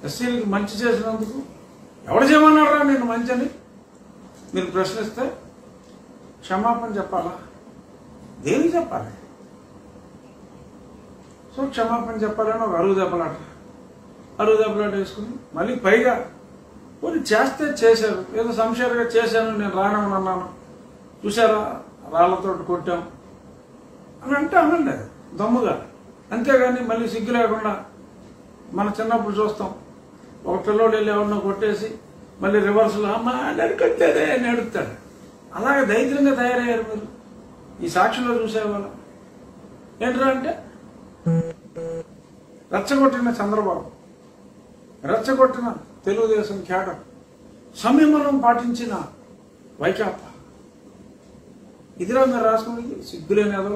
ఎస్సీలకి మంచి చేసినందుకు ఎవడు చేయమన్నారా నేను మంచి అని మీరు ప్రశ్నిస్తే క్షమాపణ చెప్పాలా దేనికి చెప్పాలి సో క్షమాపణ చెప్పాలని ఒక అరుగు దెబ్బలాట అరుగు దెబ్బలాట వేసుకుని మళ్ళీ పైగా కొన్ని చేస్తే చేశారు ఏదో సంశయంగా చేశాను నేను రానని అన్నాను చూసారా రాళ్లతో కొట్టాం అని అంటే అనండి దమ్ముగా అంతేగాని మళ్ళీ సిగ్గు లేకుండా మన చిన్నప్పుడు చూస్తాం ఒక పిల్లోడు వెళ్ళి ఎవరినో కొట్టేసి మళ్ళీ రివర్స్లో అమ్మ నడుకొట్టేదే అని అడుగుతాడు అలాగే దైత్యంగా తయారయ్యారు మీరు ఈ సాక్షిలో చూసేవాళ్ళ ఏంట్రా అంటే రెచ్చగొట్టిన చంద్రబాబు రెచ్చగొట్టిన తెలుగుదేశం కేడర్ సంయమనం పాటించిన వైకాపా ఇదిరా మీరు రాసుకునేది సిగ్గులేని ఎదవ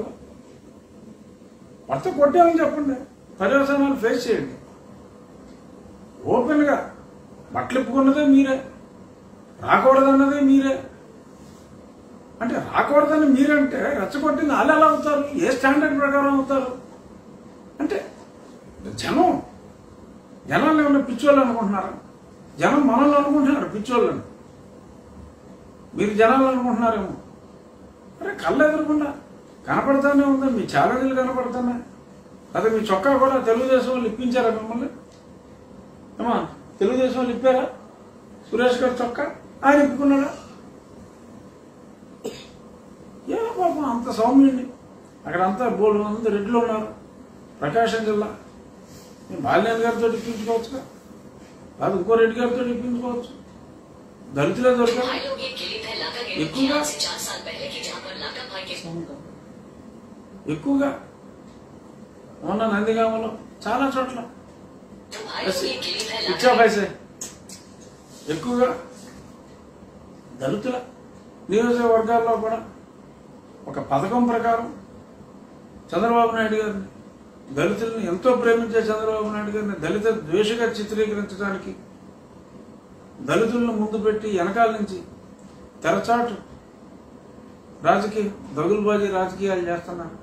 భర్త కొట్టామని చెప్పండి పర్యవసానాలు ఫేస్ చేయండి ఓపెన్గా బట్టలు ఇప్పుకున్నదే మీరే రాకూడదన్నదే మీరే అంటే రాకూడదని మీరంటే రెచ్చగొట్టింది వాళ్ళు ఎలా అవుతారు ఏ స్టాండర్డ్ ప్రకారం అవుతారు అంటే జనం జనాలు ఏమన్నా పిచ్చోళ్ళు అనుకుంటున్నారా జనం మనల్ని అనుకుంటున్నారు పిచ్చోళ్ళని మీరు జనాలు అనుకుంటున్నారేమో అరే కళ్ళు ఎదురకుండా కనపడతానే ఉందా మీ ఛాలెంజ్లు కనపడుతున్నాయి అదే మీ చొక్కా కూడా తెలుగుదేశం వాళ్ళు ఇప్పించారా మిమ్మల్ని ఏమా తెలుగుదేశం వాళ్ళు ఇప్పారా సురేష్ గారి చొక్కా ఆయన ఇప్పుకున్నాడా ఏ పాపం అంత సౌమ్యుడిని అక్కడ అంతా బోర్డు మంది రెడ్లు ఉన్నారు ప్రకాశం జిల్లా నేను బాలినేని గారితో ఇప్పించుకోవచ్చుగా కాదు ఇంకో రెడ్డి గారితో ఇప్పించుకోవచ్చు దళితులే దొరికారు भाई लोग ये गिली है लाका गए ఎక్కువగా आज से चार साल पहले की जहाँ पर लाका भाई के ఎక్కువగా మొన్న నందిగామలో చాలా చోట్ల तो भाई लोग ये गिली है ఇచ్చా लाका పైసే ఎక్కువగా దళితుల నియోజకవర్గాల్లో కూడా ఒక పథకం ప్రకారం చంద్రబాబు నాయుడు గారిని దళితుల్ని ఎంతో ప్రేమించే చంద్రబాబు నాయుడు గారిని దళిత ద్వేషగా చిత్రీకరించడానికి దళితులను ముందు పెట్టి వెనకాల నుంచి తెరచాటు రాజకీయ దగులుబాజీ రాజకీయాలు చేస్తున్నారు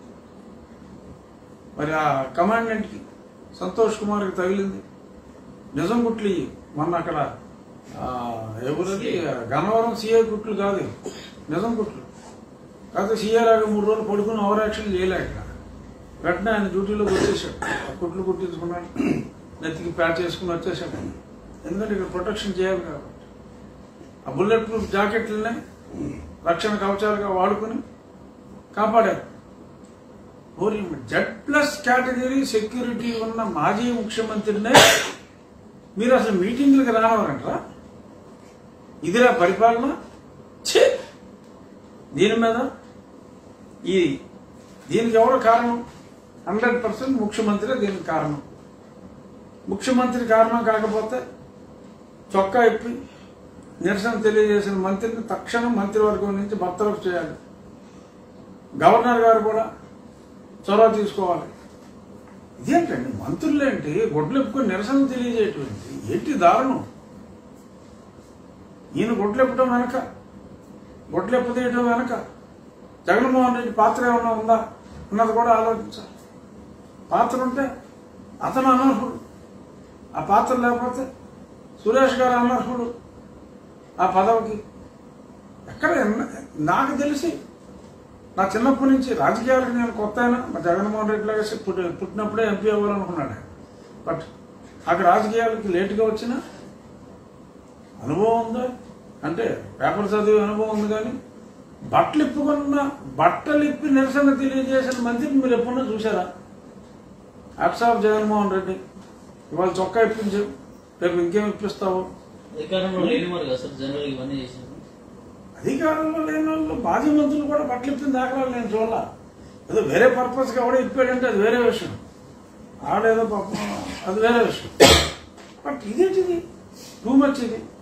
మరి ఆ కమాండెంట్కి సంతోష్ కుమార్కి తగిలింది నిజం కుట్లు ఇయ్యి. మొన్న అక్కడ ఆ, ఎవరది గన్నవరం సీఏ కుట్లు కాదు నిజం కుట్లు కాకపోతే సీఏ లాగా మూడు రోజులు పడుకుని ఓవరాక్షన్ చేయలేక వెంటనే ఆయన డ్యూటీలోకి వచ్చేసాడు ఆ కుట్లు కుట్టించుకున్నాడు నెత్తికి ప్యాచ్ చేసుకుని వచ్చేసాడు ఎందుకంటే ఇక్కడ ప్రొటెక్షన్ చేయాలి కాబట్టి ఆ బుల్లెట్ ప్రూఫ్ జాకెట్లనే రక్షణ కవచాలుగా వాడుకుని కాపాడారు ఓరి జెడ్ ప్లస్ కేటగిరీ సెక్యూరిటీ ఉన్న మాజీ ముఖ్యమంత్రినే మీరు అసలు మీటింగ్లకు రానవరంటరా ఇదిరా పరిపాలన ఛే దీని మీద ఈ దీనికి ఎవరు కారణం హండ్రెడ్ పర్సెంట్ ముఖ్యమంత్రి దీనికి కారణం ముఖ్యమంత్రి కారణం కాకపోతే చొక్కా ఇప్పి నిరసన తెలియజేసిన మంత్రిని తక్షణం మంత్రివర్గం నుంచి బర్తరఫ్ చేయాలి గవర్నర్ గారు కూడా చొరవ తీసుకోవాలి ఇదేంటండి మంత్రులేంటి గొడ్లెప్పుకొని నిరసన తెలియజేయటువంటి ఏంటి దారుణం ఈయన గొడ్లెప్పటం వెనక గొడ్లెప్పు తీయటం వెనక జగన్మోహన్ రెడ్డి పాత్ర ఏమైనా ఉందా అన్నది కూడా ఆలోచించాలి పాత్ర ఉంటే అతను అనర్హుడు ఆ పాత్ర లేకపోతే సురేష్ గారు అనర్హుడు ఆ పదవికి ఎక్కడ ఎన్న- నాకు తెలిసి నా చిన్నప్పటి నుంచి రాజకీయాలకు నేను కొత్త అయినా మా జగన్మోహన్ రెడ్డి లాగా పుట్టి పుట్టినప్పుడే ఎంపీ అవ్వాలనుకున్నాడు ఆయన. బట్ అక్కడ రాజకీయాలకి లేటుగా వచ్చిన అనుభవం ఉందా అంటే పేపర్ చదివే అనుభవం ఉంది కానీ బట్టలు ఇప్పుకున్న బట్టలు ఇప్పి నిరసన తెలియజేసిన మంత్రిని మీరు ఎప్పుడన్నా చూసారా అప్సాబ్ జగన్మోహన్ రెడ్డి ఇవాళ చొక్కా ఇప్పించావు రేపు ఇంకేం ఇప్పిస్తావు అధికారంలో లేని వారు కదా సార్ జనరల్ ఇవన్నీ చేశారు అధికారంలో లేని వాళ్ళు మాజీ మంత్రులు కూడా బట్టలు ఇప్పిన దాఖలాలు నేను చూడాల ఏదో వేరే పర్పస్ గా కూడా ఇప్పాడంటే అది వేరే విషయం ఆడేదో పాపం అది వేరే విషయం బట్ ఇదేంటిది టూ మచ్ ఇది